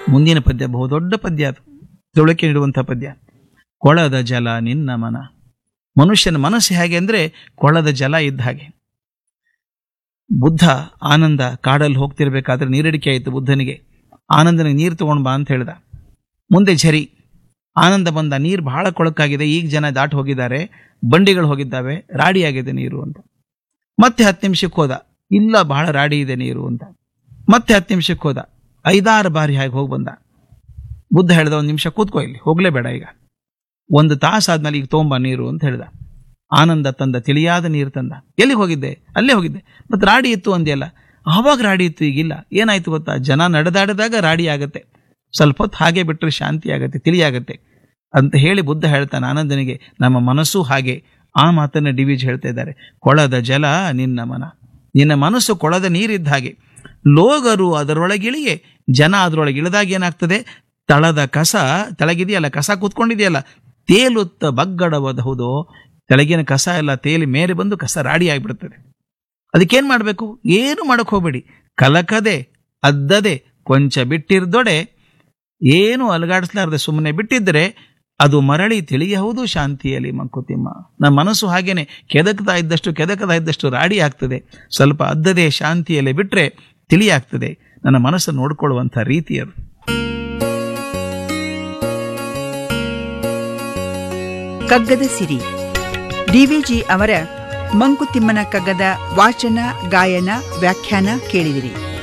ಮುಂದಿನ ಪದ್ಯ ಬಹುದೊಡ್ಡ ಪದ್ಯ ಅದು ತಿಳುವಳಿಕೆ ನೀಡುವಂಥ ಪದ್ಯ ಕೊಳದ ಜಲ ನಿನ್ನ ಮನ ಮನುಷ್ಯನ ಮನಸ್ಸು ಹೇಗೆ ಅಂದರೆ ಕೊಳದ ಜಲ ಇದ್ದ ಹಾಗೆ ಬುದ್ಧ ಆನಂದ ಕಾಡಲ್ಲಿ ಹೋಗ್ತಿರ್ಬೇಕಾದ್ರೆ ನೀರಡಿಕೆ ಆಯಿತು ಬುದ್ಧನಿಗೆ ಆನಂದನಿಗೆ ನೀರು ತಗೊಂಡು ಬಾ ಅಂತ ಹೇಳ್ದ ಮುಂದೆ ಝರಿ ಆನಂದ ಬಂದ ನೀರು ಬಹಳ ಕೊಳಕಾಗಿದೆ ಈಗ ಜನ ದಾಟಿ ಹೋಗಿದ್ದಾರೆ ಬಂಡಿಗಳು ಹೋಗಿದ್ದಾವೆ ರಾಡಿ ಆಗಿದೆ ನೀರು ಅಂತ ಮತ್ತೆ ಹತ್ತು ನಿಮಿಷಕ್ಕೆ ಹೋದ ಇಲ್ಲ ಬಹಳ ರಾಡಿ ಇದೆ ನೀರು ಅಂತ ಮತ್ತೆ ಹತ್ತು ನಿಮಿಷಕ್ಕೆ ಹೋದ ಐದಾರು ಬಾರಿ ಹಾಗೆ ಹೋಗಿ ಬಂದ ಬುದ್ಧ ಹೇಳ್ದ ಒಂದು ನಿಮಿಷ ಕೂತ್ಕೋ ಇಲ್ಲಿ ಹೋಗ್ಲೇಬೇಡ ಈಗ ಒಂದು ತಾಸು ಆದ್ಮೇಲೆ ಈಗ ತೊಗೊಂಬ ನೀರು ಅಂತ ಹೇಳ್ದ ಆನಂದ ತಂದ ತಿಳಿಯಾದ ನೀರು ತಂದ ಎಲ್ಲಿಗೆ ಹೋಗಿದ್ದೆ ಅಲ್ಲೇ ಹೋಗಿದ್ದೆ ಮತ್ತೆ ರಾಡಿ ಇತ್ತು ಅಂದ್ಯಲ್ಲ ಆವಾಗ ರಾಡಿ ಇತ್ತು ಈಗಿಲ್ಲ ಏನಾಯ್ತು ಗೊತ್ತಾ ಜನ ನಡೆದಾಡಿದಾಗ ರಾಡಿ ಆಗತ್ತೆ ಸ್ವಲ್ಪ ಹೊತ್ತು ಹಾಗೆ ಬಿಟ್ಟರೆ ಶಾಂತಿ ಆಗತ್ತೆ ತಿಳಿಯಾಗತ್ತೆ ಅಂತ ಹೇಳಿ ಬುದ್ಧ ಹೇಳ್ತಾನೆ ಆನಂದನಿಗೆ ನಮ್ಮ ಮನಸ್ಸು ಹಾಗೆ ಆ ಮಾತನ್ನ ಡಿವಿಜ್ ಹೇಳ್ತಾ ಇದ್ದಾರೆ ಕೊಳದ ಜಲ ನಿನ್ನ ಮನ ನಿನ್ನ ಮನಸ್ಸು ಕೊಳದ ನೀರಿದ್ದ ಹಾಗೆ ಲೋಗರು ಅದರೊಳಗಿಳಿಯೇ ಜನ ಅದರೊಳಗೆ ಇಳಿದಾಗ ಏನಾಗ್ತದೆ ತಳದ ಕಸ ತೆಳಗಿದೆಯಲ್ಲ ಕಸ ಕೂತ್ಕೊಂಡಿದೆಯಲ್ಲ ತೇಲುತ್ತ ಬಗ್ಗಡಬಹುದು ತೆಳಗಿನ ಕಸ ಎಲ್ಲ ತೇಲಿ ಮೇಲೆ ಬಂದು ಕಸ ರಾಡಿ ಆಗಿಬಿಡ್ತದೆ ಅದಕ್ಕೇನು ಮಾಡಬೇಕು ಏನು ಮಾಡಕ್ ಹೋಗ್ಬೇಡಿ ಕಲಕದೆ ಅದ್ದದೆ ಕೊಂಚ ಬಿಟ್ಟಿರ್ದೊಡೆ ಏನು ಅಲಗಾಡಿಸ್ಲಾರ್ದೆ ಸುಮ್ಮನೆ ಬಿಟ್ಟಿದ್ರೆ ಅದು ಮರಳಿ ತಿಳಿಯಬಹುದು ಶಾಂತಿಯಲ್ಲಿ ಮಂಕುತಿಮ್ಮ ನಮ್ಮ ಮನಸ್ಸು ಹಾಗೇನೆ ಕೆದಕ್ತಾ ಇದ್ದಷ್ಟು ಕೆದಕತಾ ಇದ್ದಷ್ಟು ರಾಡಿ ಆಗ್ತದೆ ಸ್ವಲ್ಪ ಅದ್ದದೆ ಶಾಂತಿಯಲ್ಲಿ ಬಿಟ್ರೆ ತಿಳಿಯಾಗ್ತದೆ ನನ್ನ ಮನಸ್ಸನ್ನು ನೋಡ್ಕೊಳ್ಳುವಂಥ ರೀತಿ ಅದು ಕಗ್ಗದ ಸಿರಿ ಡಿವಿಜಿ ಅವರ ಮಂಕುತಿಮ್ಮನ ಕಗ್ಗದ ವಾಚನ ಗಾಯನ ವ್ಯಾಖ್ಯಾನ ಕೇಳಿದಿರಿ